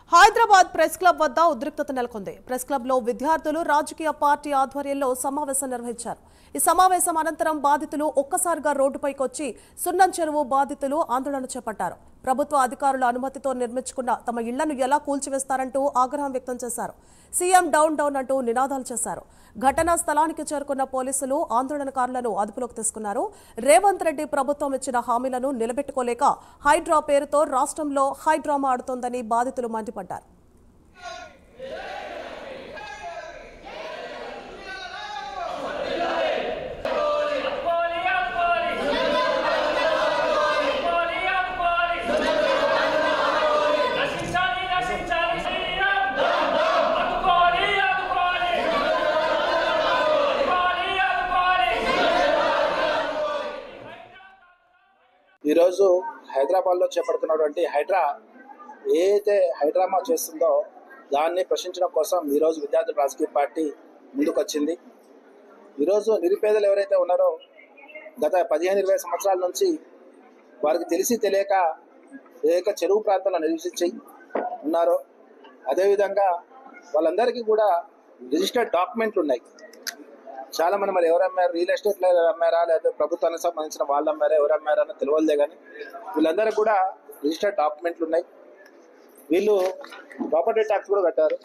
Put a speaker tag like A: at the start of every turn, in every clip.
A: Hyderabad press club వద్ద ఉద్రిక్తత నెలకొంది ప్రెస్ క్లబ్ లో విద్యార్థులు రాజకీయ పార్టీ ఆధ్వర్యంలో సమావేశం నిర్వహించారు ఈ సమావేశం అనంతరం బాధితులు ఒక్కసారిగా రోడ్డుపైకి వచ్చి సున్నం చెరువు బాధితులు ఆందోళన చేపట్టారు ప్రభుత్వ అధికారుల అనుమతితో నిర్మించుకున్న తమ ఇళ్లను ఎలా కూల్చివేస్తారంటూ ఆగ్రహం వ్యక్తం చేశారు సీఎం డౌన్ డౌన్ అంటూ నినాదాలు చేశారు ఘటనా స్థలానికి చేరుకున్న పోలీసులు ఆందోళనకారులను అదుపులోకి తీసుకున్నారు రేవంత్ రెడ్డి ప్రభుత్వం ఇచ్చిన హామీలను నిలబెట్టుకోలేక హైడ్రా పేరుతో రాష్ట్రంలో హైడ్రామా ఆడుతోందని బాధితులు మండిపడ్డారు
B: అద్దుకోవాలి అద్దుకోవాలి అద్దుకోవాలి అద్దుకోవాలి నశించాలి నశించాలి శ్రీరామ్ అద్దుకోవాలి అద్దుకోవాలి అద్దుకోవాలి అద్దుకోవాలి
C: ఈరోజు హైదరాబాద్లో చేపడుతున్నటువంటి హైడ్రా ఏదైతే హైడ్రామా చేస్తుందో దాన్ని ప్రశ్నించడం కోసం ఈరోజు విద్యార్థుల రాజకీయ పార్టీ ముందుకొచ్చింది ఈరోజు నిరుపేదలు ఎవరైతే ఉన్నారో గత పదిహేను ఇరవై సంవత్సరాల నుంచి వారికి తెలిసి తెలియక ఏక చెరువు ప్రాంతంలో నివసించి ఉన్నారో అదేవిధంగా వాళ్ళందరికీ కూడా రిజిస్టర్డ్ డాక్యుమెంట్లు ఉన్నాయి చాలా మంది మరి ఎవరు అమ్మారు రియల్ ఎస్టేట్ లో అమ్మారా లేదా ప్రభుత్వానికి సంబంధించిన వాళ్ళు అమ్మారా ఎవరు అమ్మారా అని తెలియదే కానీ వీళ్ళందరూ కూడా రిజిస్టర్డ్ డాక్యుమెంట్లు ఉన్నాయి వీళ్ళు ప్రాపర్టీ ట్యాక్స్ కూడా కట్టారు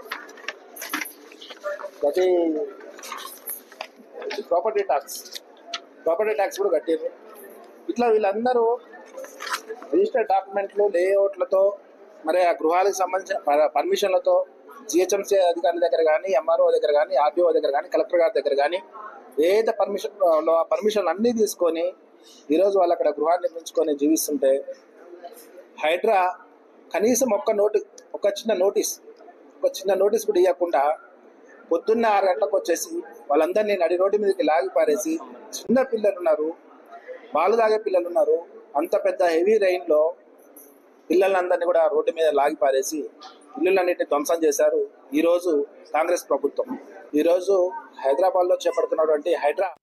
C: ప్రతి ప్రాపర్టీ ట్యాక్స్ ప్రాపర్టీ ట్యాక్స్ కూడా కట్టారు ఇట్లా వీళ్ళందరూ రిజిస్టర్డ్ డాక్యుమెంట్లు లేఅవుట్లతో మరి ఆ గృహాలకు సంబంధించిన ప- పర్మిషన్లతో జిహెచ్ఎంసీ అధికారుల దగ్గర కానీ ఎంఆర్ఓ దగ్గర కానీ ఆర్డీఓ దగ్గర కానీ కలెక్టర్ గారి దగ్గర కానీ ఏదైతే పర్మిషన్ లో ఆ పర్మిషన్ అన్నీ తీసుకొని ఈరోజు వాళ్ళు అక్కడ గృహాన్ని నిర్మించుకొని జీవిస్తుంటే హైడ్రా కనీసం ఒక్క నోటి ఒక చిన్న నోటీస్ ఒక చిన్న నోటీస్ కూడా ఇవ్వకుండా పొద్దున్న ఆరు గంటలకు వచ్చేసి వాళ్ళందరినీ నడి రోడ్డు మీదకి లాగి పారేసి చిన్న పిల్లలు ఉన్నారు పాలు తాగే పిల్లలు ఉన్నారు అంత పెద్ద హెవీ రైన్లో పిల్లలందరినీ కూడా రోడ్డు మీద లాగి పారేసి ఇల్లులన్నింటినీ ధ్వంసం చేశారు ఈరోజు కాంగ్రెస్ ప్రభుత్వం ఈరోజు హైదరాబాద్లో చేపడుతున్నటువంటి హైడ్రా